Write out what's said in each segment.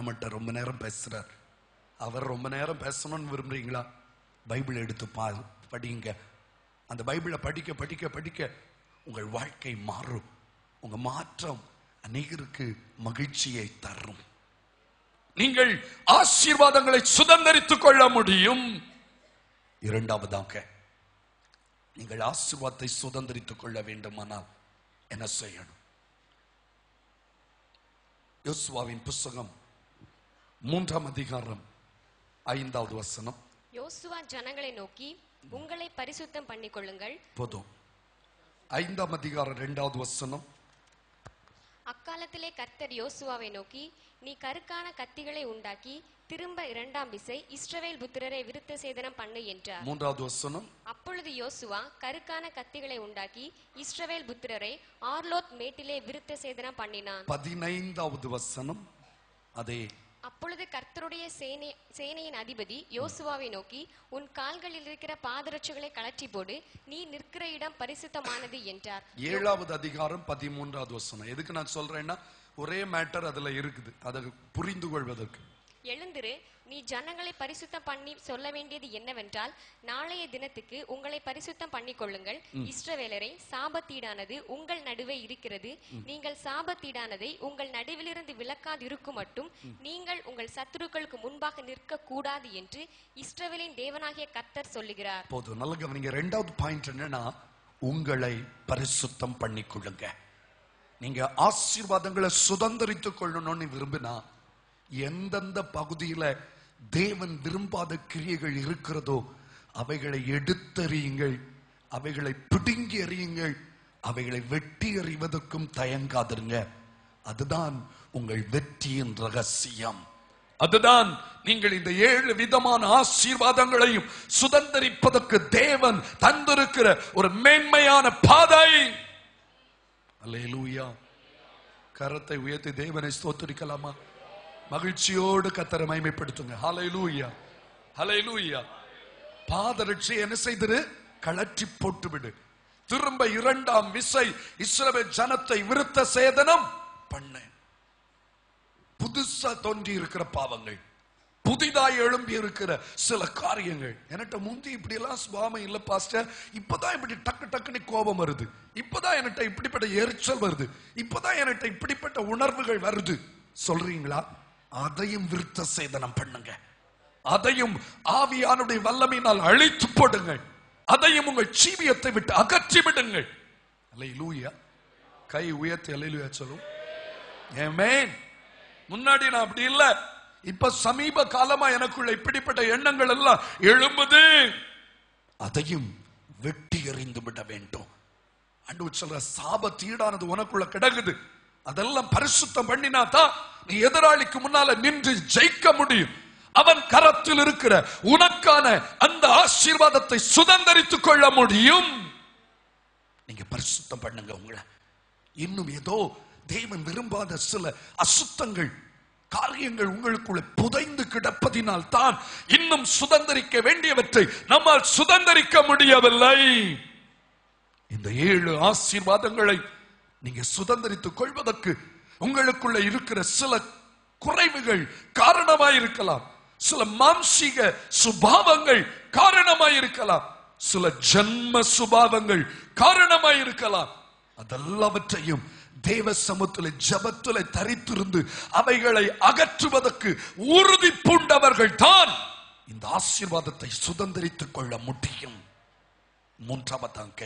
நம்மகிட்ட ரொம்ப நேரம் பேசுறார் அவர் ரொம்ப நேரம் பேசணும்னு விரும்புறீங்களா பைபிள் எடுத்து பா படிங்க அந்த பைபிளை படிக்க படிக்க படிக்க உங்கள் வாழ்க்கை மாறும் உங்க மாற்றம் அநேகருக்கு மகிழ்ச்சியை தரும் நீங்கள் ஆசீர்வாதங்களை சுதந்திரித்துக் கொள்ள முடியும் இரண்டாவதாக நீங்கள் ஆசீர்வாதத்தை சுதந்திரித்துக் கொள்ள வேண்டுமானால் என்ன செய்யணும் யோசுவாவின் புஸ்தகம் மூன்றாம் அதிகாரம் ஐந்தாவது வசனம் யோசுவா ஜனங்களை நோக்கி உங்களை பரிசுத்தம் பண்ணிக் கொள்ளுங்கள் போதும் ஐந்தாம் அதிகாரம் இரண்டாவது வசனம் அக்காலத்திலே கர்த்தர் யோசுவாவை நோக்கி நீ கருக்கான கத்திகளை உண்டாக்கி திரும்ப இரண்டாம் விசை இஸ்ரவேல் புத்திரரை விருத்த சேதனம் பண்ணு என்றார் மூன்றாவது வசனம் அப்பொழுது யோசுவா கருக்கான கத்திகளை உண்டாக்கி இஸ்ரவேல் புத்திரரை ஆர்லோத் மேட்டிலே விருத்த சேதனம் பண்ணினான் பதினைந்தாவது வசனம் அதே அப்பொழுது கர்த்தருடைய சேனை சேனையின் அதிபதி யோசுவாவை நோக்கி உன் கால்களில் இருக்கிற பாதரட்சுகளை கழற்றி போடு நீ நிற்கிற இடம் பரிசுத்தமானது என்றார் ஏழாவது அதிகாரம் பதிமூன்றாவது வசனம் எதுக்கு நான் சொல்றேன்னா ஒரே மேட்டர் அதுல இருக்குது அதை புரிந்து கொள்வதற்கு எழுந்திரு நீ ஜனங்களை பரிசுத்தம் பண்ணி சொல்ல வேண்டியது என்னவென்றால் நாளைய தினத்துக்கு உங்களை பரிசுத்தம் பண்ணிக் கொள்ளுங்கள் இஸ்ரவேலரை சாபத்தீடானது உங்கள் நடுவே இருக்கிறது நீங்கள் சாபத்தீடானதை உங்கள் நடுவிலிருந்து விலக்காது இருக்கும் மட்டும் நீங்கள் உங்கள் சத்துருக்களுக்கு முன்பாக நிற்க கூடாது என்று இஸ்ரவேலின் தேவனாகிய கர்த்தர் சொல்லுகிறார் போதும் நல்ல கவனிங்க ரெண்டாவது பாயிண்ட் என்னன்னா உங்களை பரிசுத்தம் பண்ணிக்கொள்ளுங்க நீங்க ஆசீர்வாதங்களை சுதந்திரித்துக் கொள்ளணும்னு விரும்பினா எந்தெந்த பகுதியில தேவன் விரும்பாத கிரியைகள் இருக்கிறதோ அவைகளை எடுத்தறியுங்கள் அவைகளை பிடுங்கி எறியுங்கள் அவைகளை வெட்டி எறிவதற்கும் தயங்காதிருங்க அதுதான் உங்கள் வெற்றியின் ரகசியம் அதுதான் நீங்கள் இந்த ஏழு விதமான ஆசீர்வாதங்களையும் சுதந்திரிப்பதற்கு தேவன் தந்திருக்கிற ஒரு மேன்மையான பாதை அல்லேலூயா கரத்தை உயர்த்தி தேவனை ஸ்தோத்திரிக்கலாமா மகிழ்ச்சியோடு கத்தரை மைமைப்படுத்துங்க ஹalleluya ஹalleluya பாதரட்சி என்ன செய்திரு கழற்றி போட்டு விடு திரும்ப இரண்டாம் விசை இஸ்ரவேல் ஜனத்தை விருத்த சேதனம் பண்ணு புதுசா தோன்றி இருக்கிற பாவங்கள் புதிதாய் எழும்பி இருக்கிற சில காரியங்கள் என்கிட்ட முந்தி இப்படி எல்லாம் சுவாமம் இல்ல பாஸ்டர் இப்பதான் இப்படி டக்கு டக்குன்னு கோபம் வருது இப்பதான் என்கிட்ட இப்படிப்பட்ட எரிச்சல் வருது இப்பதான் என்கிட்ட இப்படிப்பட்ட உணர்வுகள் வருது சொல்றீங்களா அதையும் விருத்த சேதனம் பண்ணுங்க அதையும் ஆவியானுடைய வல்லமையினால் அழித்து போடுங்கள் அதையும் உங்கள் ஜீவியத்தை விட்டு அகற்றி விடுங்கள் அல்லேலூயா கை உயர்த்தி அல்லேலூயா சொல்லும் ஆமென் முன்னாடி நான் அப்படி இல்ல இப்ப சமீப காலமா எனக்குள்ள இப்படிப்பட்ட எண்ணங்கள் எல்லாம் எழும்புது அதையும் வெட்டி எறிந்து விட வேண்டும் அண்டு சொல்ற சாப தீடானது உனக்குள்ள கிடக்குது அதெல்லாம் பரிசுத்தம் பண்ணினா தான் நீ எதிராளிக்கு முன்னால நின்று ஜெயிக்க முடியும் அவன் கரத்தில் இருக்கிற உனக்கான அந்த ஆசீர்வாதத்தை சுதந்திரித்துக் கொள்ள முடியும் நீங்க பரிசுத்தம் பண்ணுங்க உங்களை இன்னும் ஏதோ தேவன் விரும்பாத சில அசுத்தங்கள் காரியங்கள் உங்களுக்குள்ள புதைந்து கிடப்பதினால் தான் இன்னும் சுதந்திரிக்க வேண்டியவற்றை நம்மால் சுதந்திரிக்க முடியவில்லை இந்த ஏழு ஆசீர்வாதங்களை நீங்க சுதந்திரித்துக் கொள்வதற்கு உங்களுக்குள்ள இருக்கிற சில குறைவுகள் காரணமாய் இருக்கலாம் சில மாம்சீக சுபாவங்கள் காரணமாய் இருக்கலாம் சில ஜன்ம சுபாவங்கள் காரணமாய் இருக்கலாம் அதெல்லாவற்றையும் தேவ சமத்துல ஜபத்துல தரித்திருந்து அவைகளை அகற்றுவதற்கு உறுதி பூண்டவர்கள் தான் இந்த ஆசீர்வாதத்தை சுதந்திரித்துக் கொள்ள முடியும் மூன்றாவதாங்க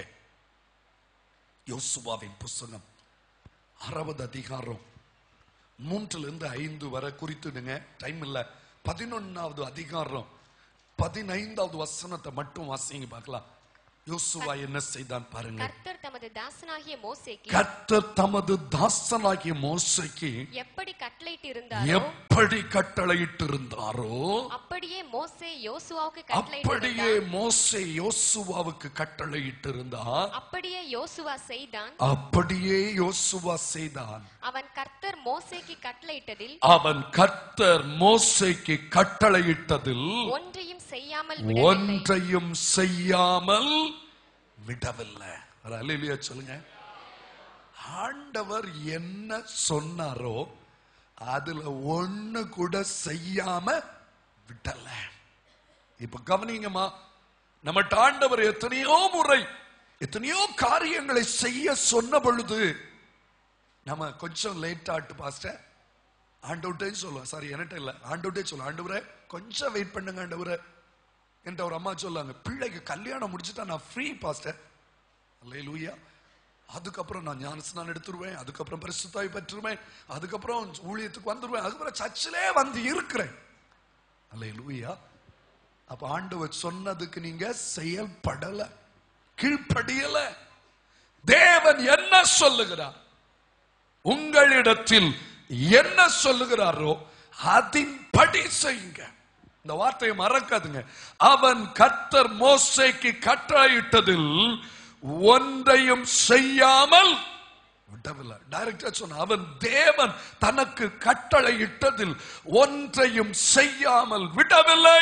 யோசுவாவின் புஸ்தகம் அறுபது அதிகாரம் மூன்றுல இருந்து ஐந்து வரை குறித்துடுங்க டைம் இல்ல பதினொன்னாவது அதிகாரம் பதினைந்தாவது வசனத்தை மட்டும் வாசிங்க பார்க்கலாம் யோசுவா என்ன செய்தான் பாருங்க கர்த்தர் தமது தாசனாகிய மோசேக்கு கர்த்தர் தமது தாசனாகிய மோசைக்கு எப்படி கட்டளையிட்டு இருந்தாரோ எப்படி கட்டளையிட்டிருந்தாரோ அப்படியே மோசே யோசுவாவுக்கு அப்படியே கட்டளையிட்டு மோசே யோசுவாவுக்கு கட்டளையிட்டிருந்தார் அப்படியே யோசுவா செய்தான் அப்படியே யோசுவா செய்தான் அவன் கர்த்தர் மோசேக்கு கட்டளையிட்டதில் அவன் கர்த்தர் மோசைக்கு கட்டளையிட்டதில் ஒன்றையும் செய்யாமல் விடவில்லை ஒன்றையும் செய்யாமல் விடவில்லை ஒரு அல்லேலூயா சொல்லுங்க ஆண்டவர் என்ன சொன்னாரோ அதுல ஒண்ணு கூட செய்யாம விடல இப்ப கவனிங்கம்மா நம்ம ஆண்டவர் எத்தனையோ முறை எத்தனையோ காரியங்களை செய்ய சொன்ன பொழுது நம்ம கொஞ்சம் லேட் ஆட்டு பாஸ்டர் ஆண்டவர்கிட்டே சொல்லுவோம் சாரி என்கிட்ட இல்ல ஆண்டவர்கிட்டே சொல்லுவோம் ஆண்டவரே கொஞ்சம் வெயிட் பண்ணுங்க ஆண்டவரே என்ற ஒரு அம்மா சொல்லாங்க பிள்ளைக்கு கல்யாணம் முடிச்சுட்டா நான் ஃப்ரீ பாஸ்டர் அல்லேலூயா அதுக்கப்புறம் நான் ஞானஸ்நானம் எடுத்துருவேன் அதுக்கப்புறம் பரிசுத்தாய் பெற்றுருவேன் அதுக்கப்புறம் ஊழியத்துக்கு வந்துருவேன் அதுக்கப்புறம் சர்ச்சிலே வந்து இருக்கிறேன் அல்லேலூயா அப்ப ஆண்டவர் சொன்னதுக்கு நீங்க செயல்படல கீழ்ப்படியல தேவன் என்ன சொல்லுகிறார் உங்களிடத்தில் என்ன சொல்லுகிறாரோ அதின்படி செய்யுங்க இந்த வார்த்தையை மறக்காதுங்க அவன் கர்த்தர் மோசைக்கு கட்டளையிட்டதில் ஒன்றையும் செய்யாமல் விடவில்லை டைரக்டா சொன்ன அவன் தேவன் தனக்கு கட்டளையிட்டதில் ஒன்றையும் செய்யாமல் விடவில்லை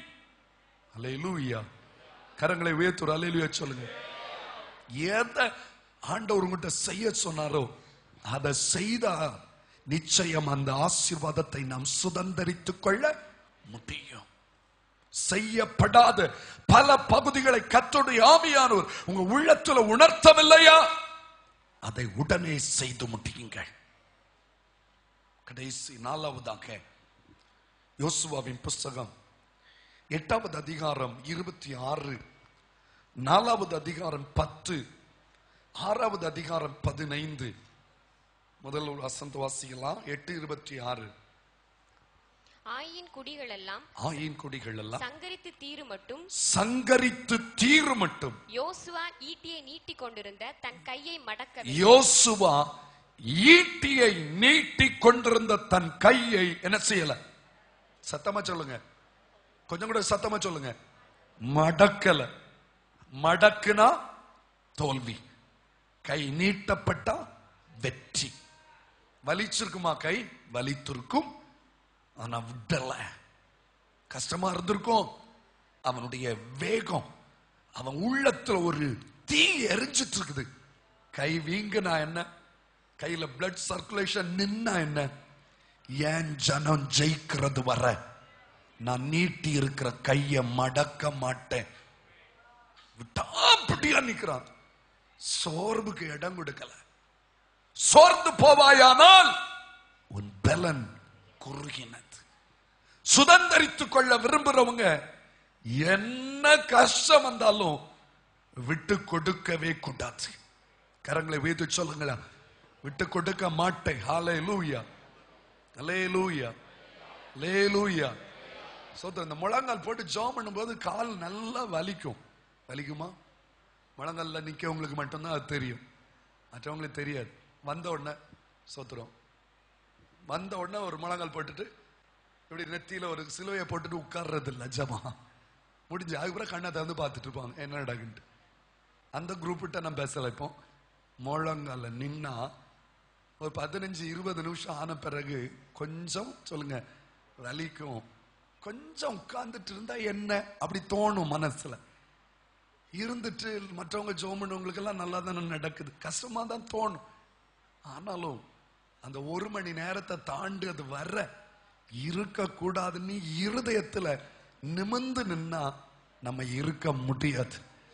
அல்லேலூயா கரங்களை உயர்த்துற அல்லேலூயா சொல்லுங்க எதை ஆண்டவர் உங்ககிட்ட செய்ய சொன்னாரோ அதை செய்தா நிச்சயம் அந்த ஆசீர்வாதத்தை நாம் சுதந்தரித்துக் கொள்ள முடியும் செய்யப்படாத பல பகுதிகளை கத்தோடைய ஆவியானவர் உங்க உள்ளத்துல உணர்த்தவில்லையா அதை உடனே செய்து முடியுங்கள் கடைசி நாலாவதாக யோசுவாவின் புஸ்தகம் எட்டாவது அதிகாரம் இருபத்தி ஆறு நாலாவது அதிகாரம் பத்து ஆறாவது அதிகாரம் பதினைந்து முதல் ஒரு வசந்த வாசிக்கலாம் எட்டு இருபத்தி ஆறு ஆயின் குடிகளெல்லாம் ஆயின் கொடிகள் எல்லாம் சங்கரித்து தீரு மட்டும் சங்கரித்து தீரு மட்டும் யோசுவா ஈட்டியை நீட்டிக் கொண்டிருந்த தன் கையை மடக்க யோசுவா ஈட்டியை நீட்டி கொண்டிருந்த தன் கையை என்ன செய்யல சத்தமா சொல்லுங்க கொஞ்சம் கூட சத்தமா சொல்லுங்க மடக்கல மடக்குனா தோல்வி கை நீட்டப்பட்டா வெற்றி வலிச்சிருக்குமா கை வலித்திருக்கும் ஆனா விடல கஷ்டமா இருந்திருக்கும் அவனுடைய வேகம் அவன் உள்ளத்துல ஒரு தீ எரிஞ்சிட்டு இருக்குது கை வீங்குனா என்ன கையில பிளட் சர்க்குலேஷன் நின்னா என்ன ஏன் ஜனம் ஜெயிக்கிறது வர நான் நீட்டி இருக்கிற கைய மடக்க மாட்டேன் விட்டாப்படியா நிக்கிறான் சோர்வுக்கு இடம் கொடுக்கல சோர்ந்து போவாயானால் உன் பலன் குறுகினது சுதந்தரித்துக் கொள்ள விரும்புறவங்க என்ன கஷ்டம் வந்தாலும் விட்டு கொடுக்கவே கூடாது கரங்களை வைத்து சொல்லுங்களா விட்டு கொடுக்க மாட்டேன் ஹாலே லூயா ஹலே லூயா லே லூயா சோத்திரம் இந்த முழங்கால் போட்டு ஜாம் பண்ணும்போது கால் நல்லா வலிக்கும் வலிக்குமா முழங்கால்ல நிக்கவங்களுக்கு மட்டும்தான் அது தெரியும் மற்றவங்களுக்கு தெரியாது வந்த உடனே சோத்துறோம் வந்த உடனே ஒரு முழங்கால் போட்டுட்டு இப்படி நெத்தியில ஒரு சிலுவையை போட்டுட்டு உட்கார்றது இல்ல ஜமா முடிஞ்சு அதுக்கப்புறம் கண்ணை திறந்து பார்த்துட்டு இருப்பாங்க என்ன நடக்குன்ட்டு அந்த குரூப் கிட்ட நான் பேசல இப்போ முழங்கால நின்னா ஒரு பதினஞ்சு இருபது நிமிஷம் ஆன பிறகு கொஞ்சம் சொல்லுங்க வலிக்கும் கொஞ்சம் உட்கார்ந்துட்டு இருந்தா என்ன அப்படி தோணும் மனசுல இருந்துட்டு மற்றவங்க ஜோம் பண்ணவங்களுக்கு எல்லாம் நல்லா தானே நடக்குது கஷ்டமா தான் தோணும் ஆனாலும் அந்த ஒரு மணி நேரத்தை தாண்டி அது வர இருக்க கூடாதுன்னு இருதயத்துல நிமிந்து நின்னா நம்ம இருக்க முடியாது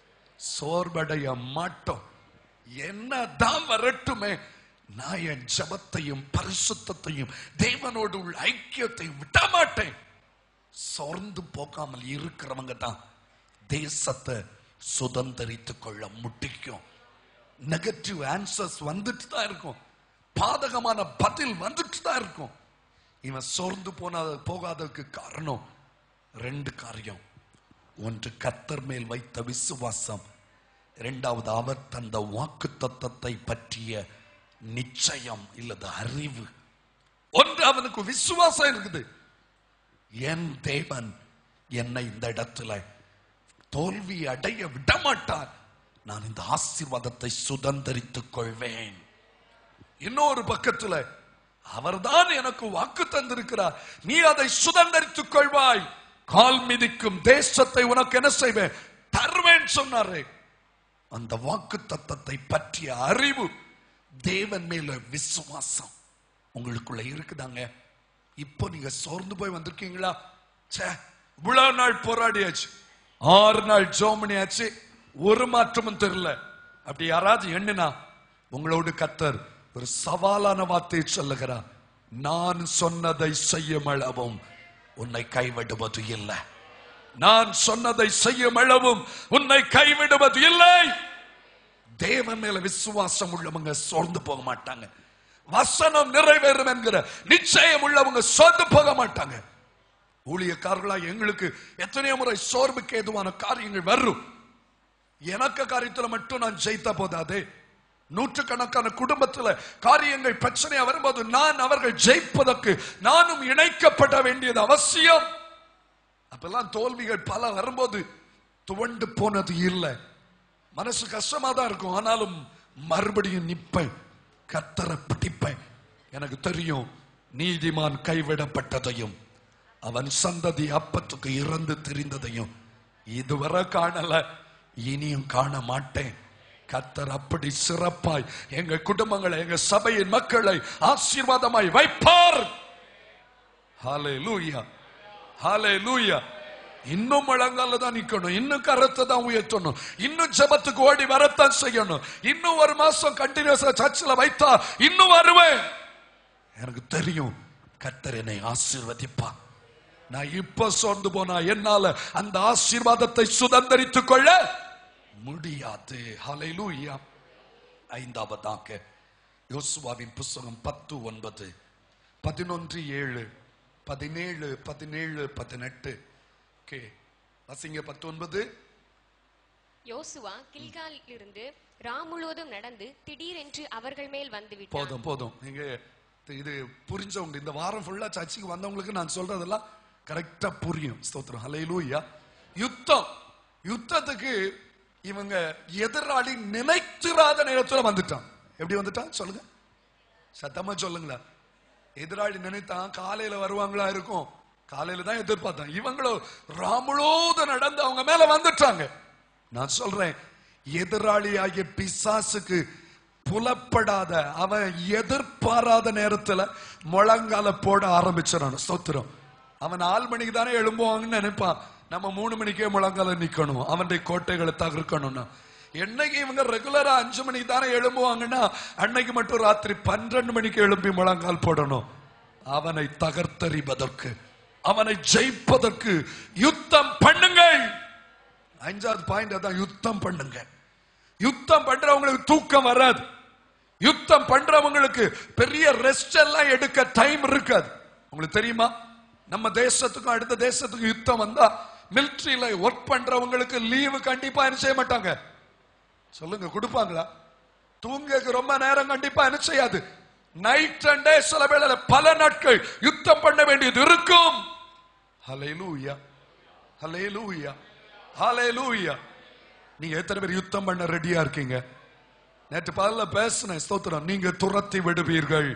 சோர்வடைய மாட்டோம் என்னதான் வரட்டுமே நான் என் ஜபத்தையும் பரிசுத்தத்தையும் தேவனோடு உள்ள ஐக்கியத்தை விட மாட்டேன் சோர்ந்து போகாமல் இருக்கிறவங்க தான் தேசத்தை சுதந்திரித்துக் கொள்ள முடியும் நெகட்டிவ் ஆன்சர்ஸ் வந்துட்டு தான் இருக்கும் பாதகமான பதில் வந்துட்டு தான் இருக்கும் இவன் சோர்ந்து போன போகாததுக்கு காரணம் ரெண்டு காரியம் ஒன்று கத்தர் மேல் வைத்த விசுவாசம் இரண்டாவது அவர் தந்த வாக்கு தத்தத்தை பற்றிய நிச்சயம் இல்லது அறிவு ஒன்று அவனுக்கு விசுவாசம் இருக்குது என் தேவன் என்னை இந்த இடத்துல தோல்வி அடைய விடமாட்டார் நான் இந்த ஆசீர்வாதத்தை சுதந்திரித்துக் கொள்வேன் இன்னொரு பக்கத்துல அவர்தான் எனக்கு வாக்கு தந்திருக்கிறார் நீ அதை சுதந்திரித்துக் கொள்வாய் கால் மிதிக்கும் தேசத்தை உனக்கு என்ன செய்வேன் தருவேன் சொன்னாரே அந்த வாக்கு தத்தத்தை பற்றிய அறிவு தேவன் மேல விசுவாசம் உங்களுக்குள்ள இருக்குதாங்க இப்போ நீங்க சோர்ந்து போய் வந்திருக்கீங்களா ச்சே இவ்வளவு நாள் போராடியாச்சு ஆறு நாள் ஜோமனியாச்சு ஒரு மாற்றமும் தெரியல அப்படி யாராவது எண்ணுனா உங்களோடு கத்தர் ஒரு சவாலான வார்த்தையை சொல்லுகிறார் நான் சொன்னதை செய்யும் அளவும் உன்னை கைவிடுவது இல்லை நான் சொன்னதை செய்யும் அளவும் உன்னை கைவிடுவது இல்லை தேவன் மேல விசுவாசம் உள்ளவங்க சோர்ந்து போக மாட்டாங்க வசனம் நிறைவேறும் என்கிற நிச்சயம் உள்ளவங்க சோர்ந்து போக மாட்டாங்க ஊழியக்காரர்களா எங்களுக்கு எத்தனையோ முறை சோர்வுக்கு ஏதுவான காரியங்கள் வரும் எனக்கு காரியத்துல மட்டும் நான் ஜெயித்த போதாதே நூற்றுக்கணக்கான குடும்பத்துல காரியங்கள் பிரச்சனையா வரும்போது நான் அவர்கள் ஜெயிப்பதற்கு நானும் இணைக்கப்பட வேண்டியது அவசியம் அப்பெல்லாம் தோல்விகள் பல வரும்போது துவண்டு போனது இல்லை மனசு கஷ்டமா தான் இருக்கும் ஆனாலும் மறுபடியும் நிப்பேன் கத்தரை பிடிப்பேன் எனக்கு தெரியும் நீதிமான் கைவிடப்பட்டதையும் அவன் சந்ததி அப்பத்துக்கு இறந்து திரிந்ததையும் இதுவரை காணல இனியும் காண மாட்டேன் கத்தர் அப்படி சிறப்பாய் எங்க குடும்பங்களை எங்க சபையின் மக்களை ஆசீர்வாதமாய் வைப்பார் ஹalleluya ஹalleluya இன்னும் முழங்கால தான் நிக்கணும் இன்னும் கரத்தை தான் உயர்த்தணும் இன்னும் ஜெபத்துக்கு ஓடி வரத்தான் செய்யணும் இன்னும் ஒரு மாசம் கண்டினியூஸா சர்ச்சில் வைத்தா இன்னும் வருவேன் எனக்கு தெரியும் கத்தர் என்னை ஆசீர்வதிப்பா நான் இப்ப சோர்ந்து போனா என்னால அந்த ஆசீர்வாதத்தை சுதந்திரித்துக் கொள்ள முடியாது ஹalleluya ஐந்தாவதாக யோசுவாவின் புஸ்தகம் பத்து ஒன்பது பதினொன்று ஏழு பதினேழு பதினேழு பதினெட்டு ஓகே வாசிங்க பத்தொன்பது யோசுவா கில்காலில் இருந்து ரா முழுவதும் நடந்து திடீரென்று அவர்கள் மேல் வந்து விட்டான் போதும் போதும் நீங்க இது- இது புரிஞ்சவங்க இந்த வாரம் ஃபுல்லா சர்ச்சுக்கு வந்தவங்களுக்கு நான் சொல்றதெல்லாம் கரெக்டா புரியும் ஸ்தோத்திரம் ஹalleluya யுத்தம் யுத்தத்துக்கு இவங்க எதிராளி நினைத்திராத நேரத்துல வந்துட்டான் எப்படி வந்துட்டான் சொல்லுங்க சத்தமா சொல்லுங்களா எதிராளி நினைத்தான் காலையில வருவாங்களா இருக்கும் காலையில தான் எதிர்பார்த்தான் இவங்களோ ராமுலோத நடந்து அவங்க மேல வந்துட்டாங்க நான் சொல்றேன் எதிராளி ஆகிய பிசாசுக்கு புலப்படாத அவன் எதிர்பாராத நேரத்துல முழங்கால போட ஆரம்பிச்சிடணும் ஸ்தோத்திரம் அவன் நாலு மணிக்கு தானே எழும்புவாங்கன்னு நினைப்பான் நம்ம மூணு மணிக்கே முழங்கால நிக்கணும் அவனுடைய கோட்டைகளை தகர்க்கணும்னா என்னைக்கு இவங்க ரெகுலரா அஞ்சு மணிக்கு தானே எழும்புவாங்கன்னா அன்னைக்கு மட்டும் ராத்திரி பன்னிரண்டு மணிக்கு எழும்பி முழங்கால் போடணும் அவனை தகர்த்தறிவதற்கு அவனை ஜெயிப்பதற்கு யுத்தம் பண்ணுங்கள் அஞ்சாவது பாயிண்ட் அதான் யுத்தம் பண்ணுங்க யுத்தம் பண்றவங்களுக்கு தூக்கம் வராது யுத்தம் பண்றவங்களுக்கு பெரிய ரெஸ்ட் எல்லாம் எடுக்க டைம் இருக்காது உங்களுக்கு தெரியுமா நம்ம தேசத்துக்கும் அடுத்த தேசத்துக்கும் யுத்தம் வந்தா மிலிட்ரியில ஒர்க் பண்றவங்களுக்கு லீவு கண்டிப்பா என்ன செய்ய மாட்டாங்க சொல்லுங்க கொடுப்பாங்களா தூங்கக்கு ரொம்ப நேரம் கண்டிப்பா என்ன செய்யாது நைட் அண்ட் டே சில வேளையில பல நாட்கள் யுத்தம் பண்ண வேண்டியது இருக்கும் ஹalleluya ஹalleluya ஹalleluya நீங்க எத்தனை பேர் யுத்தம் பண்ண ரெடியா இருக்கீங்க நேற்று பகல்ல பேசினேன் ஸ்தோத்திரம் நீங்க துரத்தி விடுவீர்கள்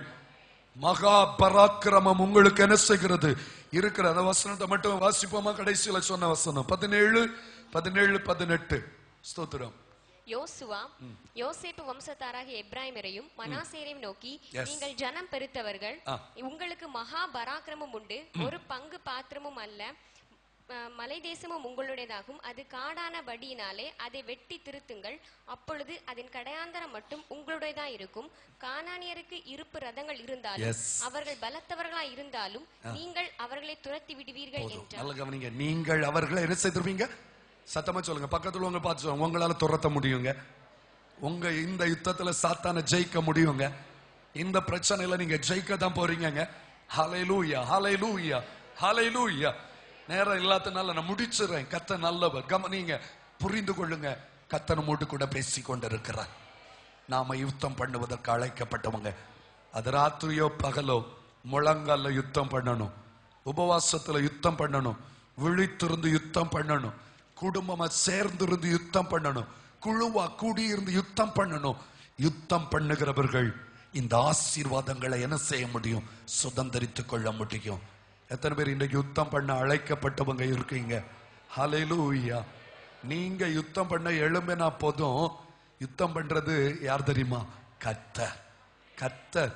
மகா பராக்கிரமம் உங்களுக்கு என்ன செய்கிறது இருக்கிற அந்த வசனத்தை மட்டும் வாசிப்போமா கடைசியில சொன்ன வசனம் பதினேழு பதினேழு பதினெட்டு ஸ்தோத்திரம் யோசுவா யோசேப்பு வம்சத்தாராகிய எப்ராயிமரையும் மனாசேரையும் நோக்கி Yes. நீங்கள் ஜனம் பெருத்தவர்கள் ஆ. உங்களுக்கு மகா பராக்கிரமம் உண்டு ஒரு பங்கு பாத்திரமும் அல்ல அஹ், மலை தேசமும் உங்களுடையதாகும் அது காடானபடியினாலே அதை வெட்டி திருத்துங்கள் அப்பொழுது அதன் கடையாந்தரம் மட்டும் உங்களுடையதா இருக்கும் கானானியருக்கு இருப்பு ரதங்கள் இருந்தாலும் Yes. அவர்கள் பலத்தவர்களா இருந்தாலும் நீங்கள் அவர்களை துரத்தி விடுவீர்கள் போதும் என்றார் நல்ல கவனிங்க நீங்கள் அவர்களை என்ன செய்திருப்பீங்க சத்தமா சொல்லுங்க பக்கத்துல உங்க பார்த்து சொல்லுங்க உங்களால துரத்த முடியுங்க உங்க இந்த யுத்தத்துல சாத்தான ஜெயிக்க முடியுங்க இந்த பிரச்சனையில நீங்க ஜெயிக்க தான் போறீங்கங்க ஹalleluya ஹalleluya ஹalleluya நேரம் இல்லாதனால நான் முடிச்சிடுறேன் கத்த நல்லவர் கவனிங்க புரிந்து கொள்ளுங்க கத்தன மூட்டு கூட பேசி கொண்டிருக்கிறார் நாம யுத்தம் பண்ணுவதற்கு அழைக்கப்பட்டவங்க அது ராத்திரியோ பகலோ முழங்கால யுத்தம் பண்ணணும் உபவாசத்துல யுத்தம் பண்ணணும் விழித்திருந்து யுத்தம் பண்ணணும் குடும்பமா சேர்ந்திருந்து யுத்தம் பண்ணணும் குழுவா கூடியிருந்து யுத்தம் பண்ணணும் யுத்தம் பண்ணுகிறவர்கள் இந்த ஆசீர்வாதங்களை என்ன செய்ய முடியும் சுதந்திரித்துக் கொள்ள முடியும் எத்தனை பேர் இன்றைக்கு யுத்தம் பண்ண அழைக்கப்பட்டவங்க இருக்கீங்க ஹalleluya நீங்க யுத்தம் பண்ண எழும்பினா போதும் யுத்தம் பண்றது யார் தெரியுமா கத்தர் கத்தர்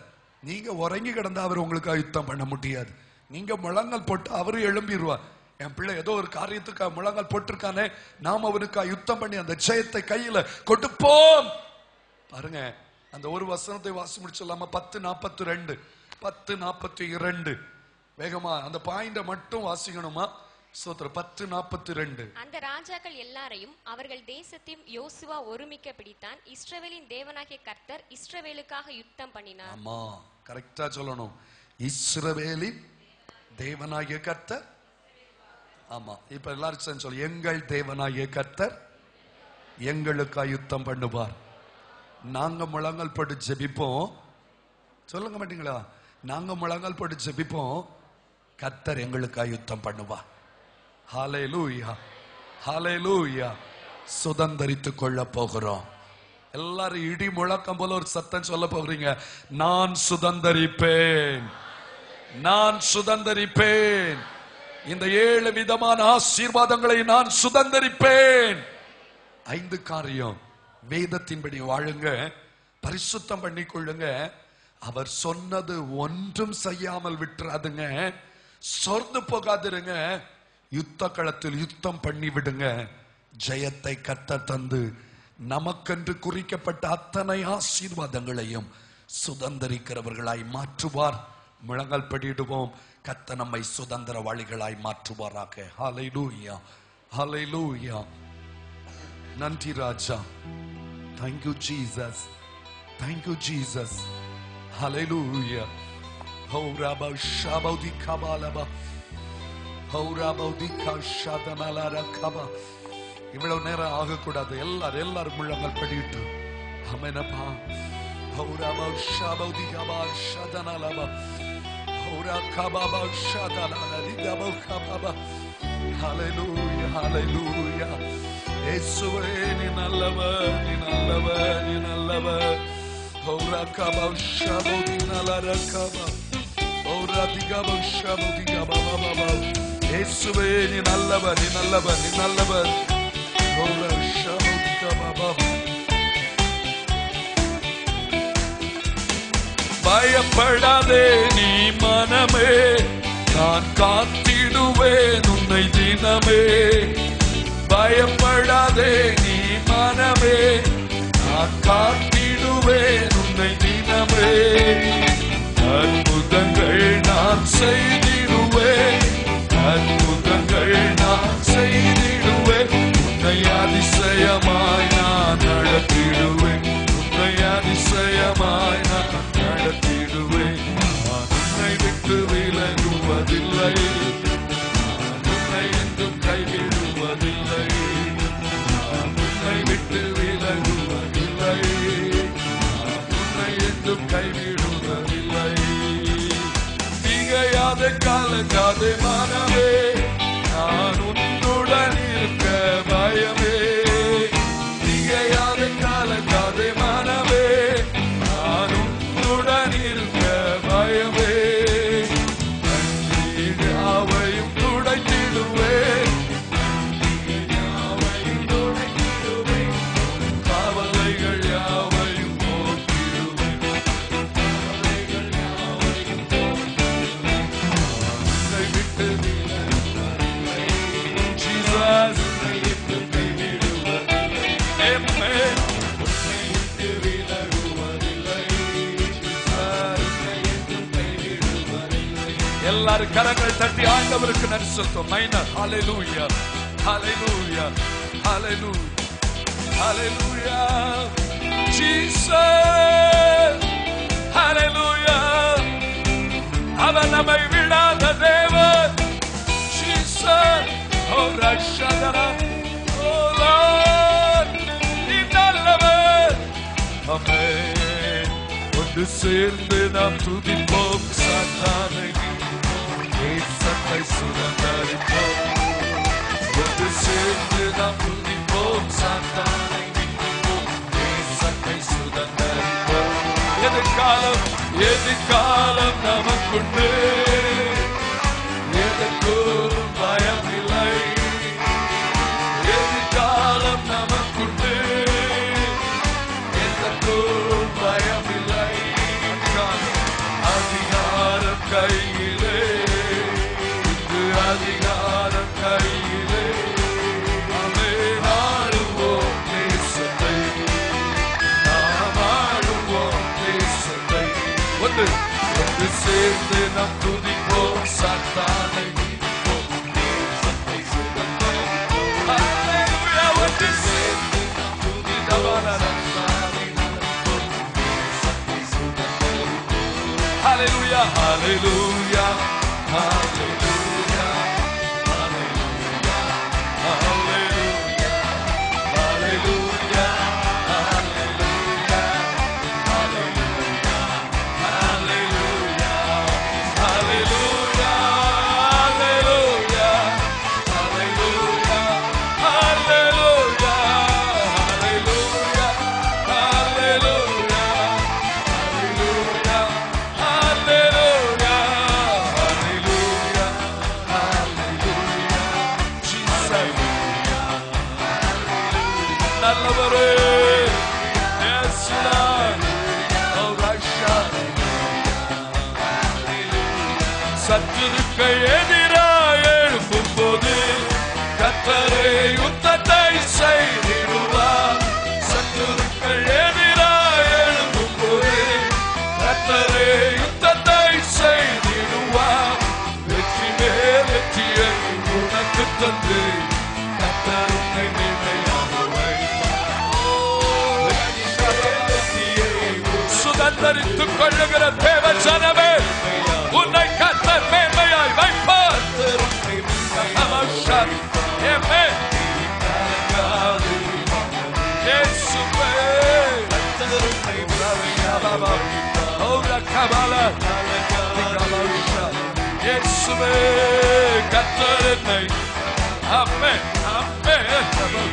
நீங்க உறங்கி கிடந்தா அவர் உங்களுக்கு யுத்தம் பண்ண முடியாது நீங்க முழங்கல் போட்டு அவரு எழும்பிடுவார் என் பிள்ளை ஏதோ ஒரு காரியத்துக்காக முழங்கல் போட்டிருக்கானே நாம் அவனுக்கு யுத்தம் பண்ணி அந்த ஜெயத்தை கையில கொடுப்போம் பாருங்க அந்த ஒரு வசனத்தை வாசி முடிச்சிடலாமா பத்து நாற்பத்தி ரெண்டு பத்து நாற்பத்தி இரண்டு வேகமா அந்த பாயிண்ட மட்டும் வாசிக்கணுமா சோத்திர பத்து நாற்பத்தி ரெண்டு அந்த ராஜாக்கள் எல்லாரையும் அவர்கள் தேசத்தையும் யோசுவா ஒருமிக்க பிடித்தான் இஸ்ரவேலின் தேவனாகிய கர்த்தர் இஸ்ரவேலுக்காக யுத்தம் பண்ணினார் ஆமா கரெக்டா சொல்லணும் இஸ்ரவேலின் தேவனாகிய கர்த்தர் ஆமா இப்ப எல்லாரும் சேர்ந்து சொல்லு எங்கள் தேவனாகிய கர்த்தர் எங்களுக்கா யுத்தம் பண்ணுவார் நாங்க முழங்கல் போட்டு ஜெபிப்போம் சொல்லுங்க மாட்டீங்களா நாங்க முழங்கல் போட்டு ஜெபிப்போம் கர்த்தர் எங்களுக்கா யுத்தம் பண்ணுவார் ஹalleluya ஹalleluya சுதந்தரித்துக் கொள்ள போகிறோம் எல்லாரும் இடி முழக்கம் போல ஒரு சத்தம் சொல்ல போகிறீங்க நான் சுதந்தரிப்பேன் நான் சுதந்தரிப்பேன் இந்த ஏழு விதமான ஆசீர்வாதங்களை நான் சுதந்தரிப்பேன் ஐந்து காரியம் வேதத்தின்படி வாழுங்க பரிசுத்தம் பண்ணி கொள்ளுங்க அவர் சொன்னது ஒன்றும் செய்யாமல் விட்டுறாதுங்க சொர்ந்து போகாதிருங்க யுத்த களத்தில் யுத்தம் பண்ணி விடுங்க ஜெயத்தை கத்த தந்து நமக்கென்று குறிக்கப்பட்ட அத்தனை ஆசீர்வாதங்களையும் சுதந்திரிக்கிறவர்களாய் மாற்றுவார் முழங்கல் படிடுவோம் கத்த நம்மை சுதந்திரவாளிகளாய் மாற்றுவாராக ஹalleluya ஹalleluya நன்றி ராஜா தேங்க்யூ ஜீசஸ் தேங்க்யூ ஜீசஸ் ஹalleluya ஹௌராபா ஷாபௌதி கபாலபா ஹௌராபௌதி கஷதனலர கபா இவ்வளவு நேரம் ஆகக்கூடாது எல்லாரும் எல்லாரும் முழங்கள் படிட்டு அமேனப்பா ஹௌராபா ஷாபௌதி கபா ஷதனலபா ஹௌரா கபாபா ஷதனலரி கபா கபாபா ஹalleluya ஹalleluya இயேசுவே நீ நல்லவர் நீ நல்லவர் நீ நல்லவர் ஹௌரா கபா ஷாபௌதி நலர கபா ஹௌரா திகபா ஷாபௌதி கபா பாபா இயேசுவே நீ நல்லவர் நீ நல்லவர் நீ நல்லவர் ஹௌரா ஷாபௌதி கபா பாபா பயப்படாதே நீ மனமே நான் காத்திடுவேன் உன்னை தினமே பயப்படாதே நீ மனமே நான் காத்திடுவேன் உன்னை தினமே அற்புதங்கள் நான் செய்திடுவேன் அற்புதங்கள் நான் செய்திடுவேன் உன்னை அதிசயமாய் நான் நடத்திடுவேன் உன்னை அதிசயமாய் நான் நடத்திடுவேன் நான் உன்னை விட்டு விலகுவதில்லை நான் உன்னை என்றும் கைவிடுவதில்லை நான் உன்னை விட்டு விலகுவதில்லை நான் உன்னை என்றும் கைவிடுவதில்லை திகையாத கலங்காத மனமே நான் உன்னுடன் இருக்க பயமே திகையாத கலங்காத மனமே நான் உன்னுடன் இருக்க பயமே கண்ணீர் யாவையும் துடைத்திடுவேன் கண்ணீர் யாவையும் துடைத்திடுவேன் கவலைகள் யாவையும் போக்கிடுவேன் கவலைகள் யாவையும் போக்கிடுவேன் உன்னை விட்டு விலகுவதில்லை. Jesus, உன்னை விட்டு கைவிடுவதில்லை. Amen. உன்னை விட்டு விலகுவதில்லை. Jesus, உன்னை விட்டு கைவிடுவதில்லை. எல்லாரும் கரங்கள் தட்டி ஆண்டவருக்கு நன்றி சொல்றோம் மைனர் ஹalleluya ஹalleluya ஹalleluya ஹalleluya Jesus ஹalleluya அவர் நம்மை விடாத தேவன் Jesus oh ரஷதரா oh Lord நீ நல்லவர் ஆமென் ஒன்று சேர்ந்து நாம் துதிப்போம் சாத்தானை தேசத்தை சுதந்தரிப்போம் ஒன்று சேர்ந்து நாம் துதிப்போம் சாத்தானை தேசத்தை சுதந்தரிப்போம் எதிர்காலம் எதிர்காலம் நமக்குண்டு எதற்கும் பயமில்லை எதிர்காலம் நமக்குண்டு எதற்கும் பயமில்லை ரத்தானை மீட்போம். தேசத்தை சுதந்தரிப்போம். Hallelujah, ஒன்று சேர்ந்து நாம் துதிதமான ரத்தானை நடப்போம். தேசத்தை சுதந்தரிப்போம். Hallelujah, hallelujah, hallelujah, hallelujah, hallelujah, hallelujah, hallelujah, hallelujah, hallelujah, hallelujah, hallelujah, hallelujah, hallelujah, hallelujah, hallelujah, hallelujah, hallelujah, hallelujah, Jesus. நல்லவரே Yes, Lord. Oh, Russia. சத்துருக்கள் எதிராக எழுப்பும் போது கத்தரே யுத்தத்தை செய்திடுவார் சத்துருக்கள் எதிராக எழுப்பும் போது கத்தரே யுத்தத்தை செய்திடுவார் வெற்றி மேல் வெற்றியை உனக்கு தந்து கத்தர் உன்னை மேன்மையாக வைப்பார். சுதந்தரித்துக் கொள்ளுகிற தேவ ஜனமே உன்னை கத்தர் மேன்மையாய் வைப்பார் நமஸ்கார். Amen. இயேசுவே. ஓரா கபாலா. இயேசுவே கத்தர் என்னை ஆமென் ஆமென்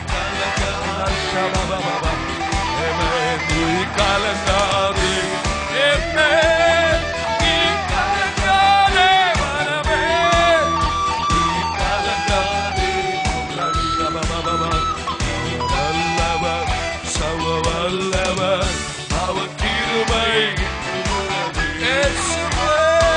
Amen. நீ கலங்காதே. Amen. நீ கலங்காதே மனமே. நீ கலங்காதே. ரஷபபபப. வல்லவர், சர்வ வல்லவர், அவர் கிருபை இயேசுவே.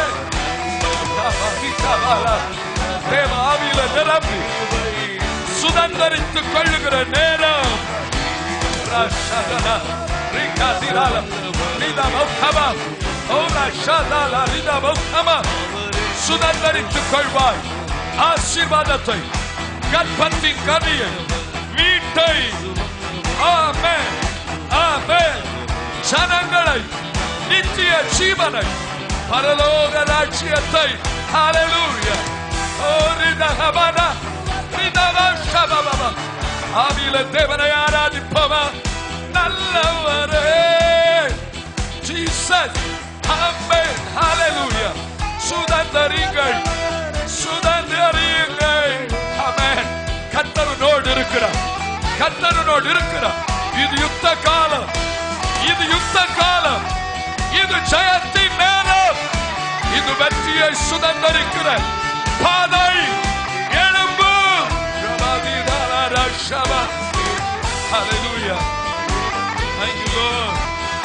கபாலா. தேவ ஆவியில நிரம்பி சுதந்தரித்துக் கொள்ளுகிற நேரம் Rashadala, Rikadirala, Rida Mokama, Ora Shadala, Rida Mokama, சுதந்தரித்துக் கொள்வாய் ஆசீர்வாதத்தை கற்பத்தின் கனியை வீட்டை ஆமென் ஆமென் ஜனங்களை நித்திய ஜீவனை பரலோக ராட்சியத்தை ஹalleluya ஓ ரிதஹபனா ரிதவா ஷபபபா ஆவியில தேவனை ஆராதிப்பவா நல்லவரே ஜீசஸ் ஆமென் ஹalleluya சுதந்தரிங்கள் சுதந்தரிங்கள் ஆமென் கர்த்தருனோடு இருக்கிறார் கர்த்தருனோடு இருக்கிறார் இது யுத்த காலம் இது யுத்த காலம் இது ஜெயத்தின் நேரம் இது வெற்றியை சுதந்தரிக்கிற பாதை எழும்பு Hallelujah. Thank you, Lord.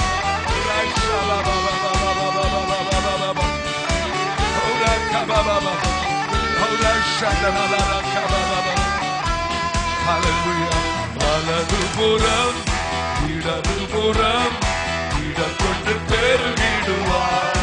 Hallelujah. வலதுபுறம் இடதுபுறம் இடம் கொண்டு பெருகிடுவார்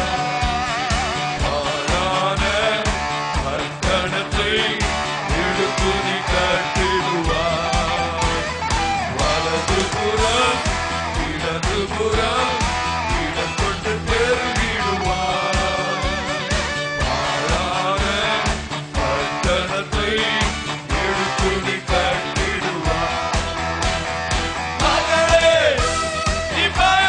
ஆளான பட்டணத்தை எடுத்து நீ கட்டிடுவார் வலதுபுறம் இடதுபுறம் இடம் கொண்டு பெருகிடுவார் ஆளான பட்டணத்தை எடுத்து நீ கட்டிடுவார் மகளே நீ பய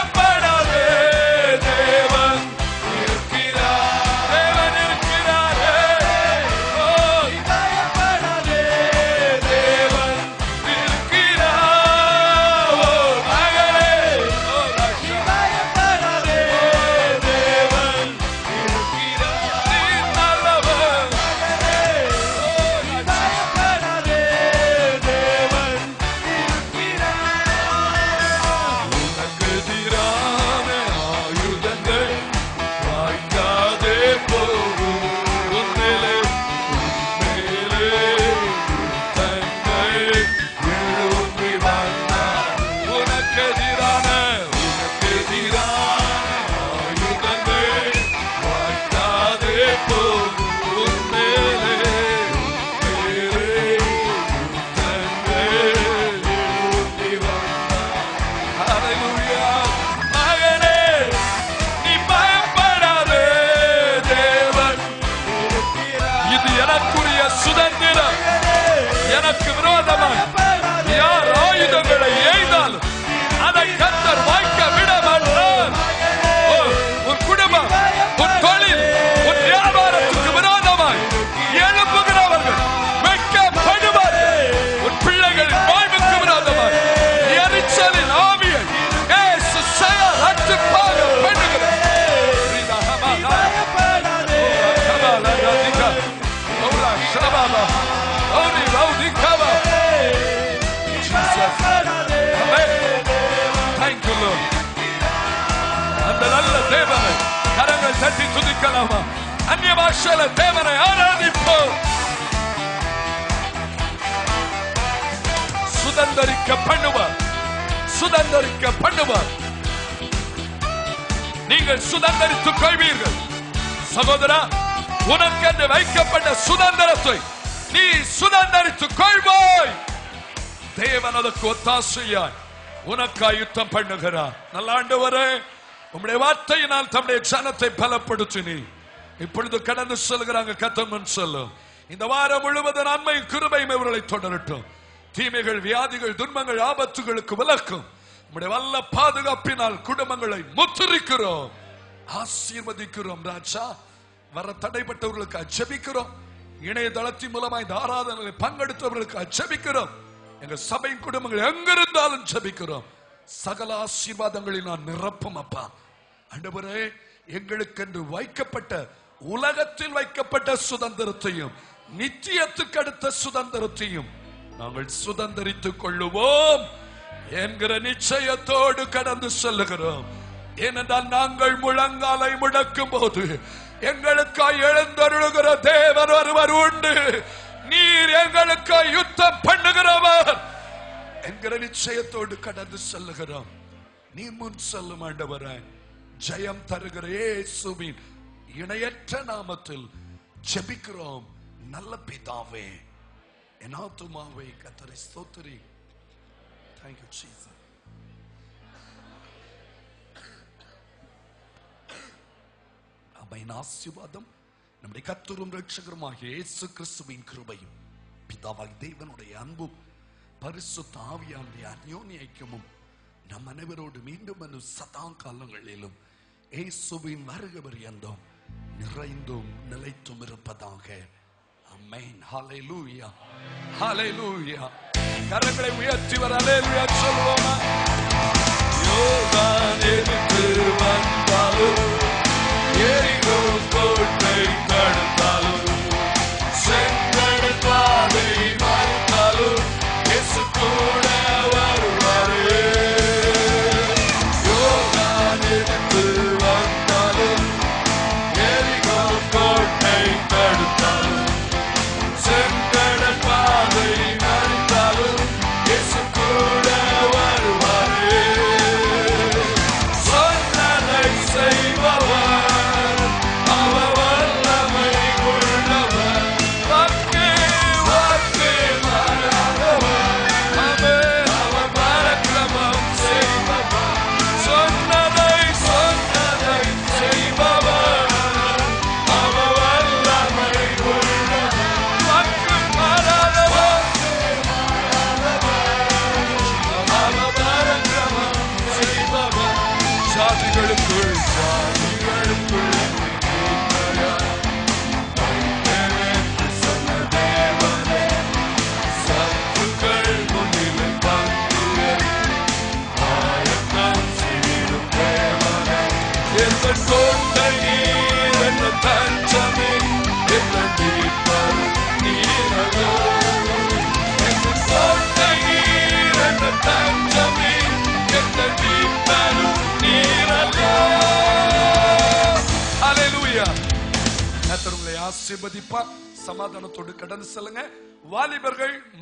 அது எனக்குரிய சுதந்திரம் எனக்கு விரோதமாக யார் ஆயுதங்களை எய்தாலும் அதை கத்தர் வாய்க்க விட மாட்டார் ஓ, உன் குடும்பம் உன் தொழில் உன் வியாபாரத்துக்கு விரோதமாய் எழுப்புகிறவர்கள் வெட்கப்படுவார்கள் உன் பிள்ளைகளின் வாழ்வுக்கு விரோதமாய் எரிச்சலின் ஆவியை இயேசு செயல் அற்றுப்பாக பண்ணுகிறார் அந்த நல்ல தேவனை கரங்கள் தட்டி துதிக்கலாமா அந்நிய பாஷையில தேவனை ஆராதிப்போம் சுதந்தரிக்க பண்ணுவார் சுதந்தரிக்க பண்ணுவார் நீங்கள் சுதந்தரித்துக் கொள்வீர்கள் சகோதரா உனக்கென்று வைக்கப்பட்ட சுதந்திரத்தை நீ சுதந்தரித்துக் கொள்வாய் தேவன் அதற்கு ஒத்தாசையாய் உனக்காய் யுத்தம் பண்ணுகிறார் நல்ல ஆண்டவரே உம்முடைய வார்த்தையினால் தம்முடைய ஜனத்தை பலப்படுத்தினி இப்பொழுது கடந்து செல்கிறாங்க கத்தமன் சொல்லும் இந்த வாரம் முழுவதும் நன்மை கிருபையும் இவர்களை தொடரட்டும் தீமைகள் வியாதிகள் துன்பங்கள் ஆபத்துகளுக்கு விலக்கும் உம்முடைய வல்ல பாதுகாப்பினால் குடும்பங்களை முத்திரிக்கிறோம் ஆசீர்வதிக்கிறோம் ராஜா வர தடைப்பட்டவர்களுக்கு அச்சபிக்கிறோம் இணையதளத்தின் மூலமா இந்த ஆராதனை பங்கெடுத்தவர்களுக்கு அச்சபிக்கிறோம் எங்க சபை குடும்பங்கள் எங்கிருந்தாலும் ஜெபிக்கிறோம் சகல ஆசீர்வாதங்களில் நான் நிரப்பும் அப்பா ஆண்டவரே எங்களுக்கென்று வைக்கப்பட்ட உலகத்தில் வைக்கப்பட்ட சுதந்திரத்தையும் நித்தியத்துக்கு அடுத்த சுதந்திரத்தையும் நாங்கள் சுதந்திரித்துக் கொள்ளுவோம் என்கிற நிச்சயத்தோடு கடந்து செல்லுகிறோம் ஏனென்றால் நாங்கள் முழங்காலை முடக்கும் போது எங்களுக்காய் எழுந்தருளுகிற தேவன் ஒருவர் உண்டு நீர் எங்களுக்காய் யுத்தம் பண்ணுகிறவர் என்கிற நிச்சயத்தோடு கடந்து செல்லுகிறோம் நீ முன் செல்லும் ஆண்டவரே ஜெயம் தருகிற இயேசுவின் இணையற்ற நாமத்தில் ஜெபிக்கிறோம் நல்ல பிதாவே என் ஆத்துமாவை கத்தரை ஸ்தோத்திரி தேங்க்யூ ஜீசஸ் அவையின் ஆசீர்வாதம் நம்முடைய கத்தரும் ரட்சகருமாகிய இயேசு கிறிஸ்துவின் கிருபையும் பிதாவாகி தேவனுடைய அன்பும் பரிசுத்த ஆவியானுடைய அந்யோன்ய ஐக்கியமும் நம் அனைவரோடு மீண்டும் வந்து சதா காலங்களிலும் இயேசுவின் வருக பரியந்தம் நிறைந்தும் நிலைத்தும் இருப்பதாக அமேன் ஹalleluya ஹalleluya கரங்களை உயர்த்தி வர ஹalleluya சொல்லுவோமா யோர்தான் எதிர்த்து வந்தாலும் எரிகோ கோட்டை தடுத்தாலும் செங்கடல் பாதை மறுத்தாலும் இயேசு கூட வருவாரே யோர்தான் எதிர்த்து வந்தாலும் எரிகோ கோட்டை தடுத்தாலும் செங்கடல் பாதை மறுத்தாலும் இயேசு கூட வருவாரே சொன்னதை செய்பவர் அவர் வல்லமை உள்ளவர் வாக்கு வாக்கு மாறாதவர் அவர் அவர் பராக்கிரமம் செய்பவர் சொன்னதை சொன்னதை செய்பவர் அவர் வல்லமை உள்ளவர் வாக்கு மாறாதவர் அவர் பராக்கிரமம் செய்பவர் சாதிகளுக்குள் சாதிகளுக்குள் சொன்ன தேவனே சத்துக்கள் முன்னிலை பங்கு ஆயத்தம் செய்திடும் தேவனே எந்த கோட்டை நீர் எந்த தஞ்சமே எந்த தீபம் நீரோ எந்த கோட்டை நீர் எந்த தஞ்சமே எந்த தீபம் நீரோ ஹalleluya கர்த்தர் உங்களை ஆசீர்வதிப்பார் சமாதானத்தோடு கடந்து செல்லுங்க வாலிபர்கள்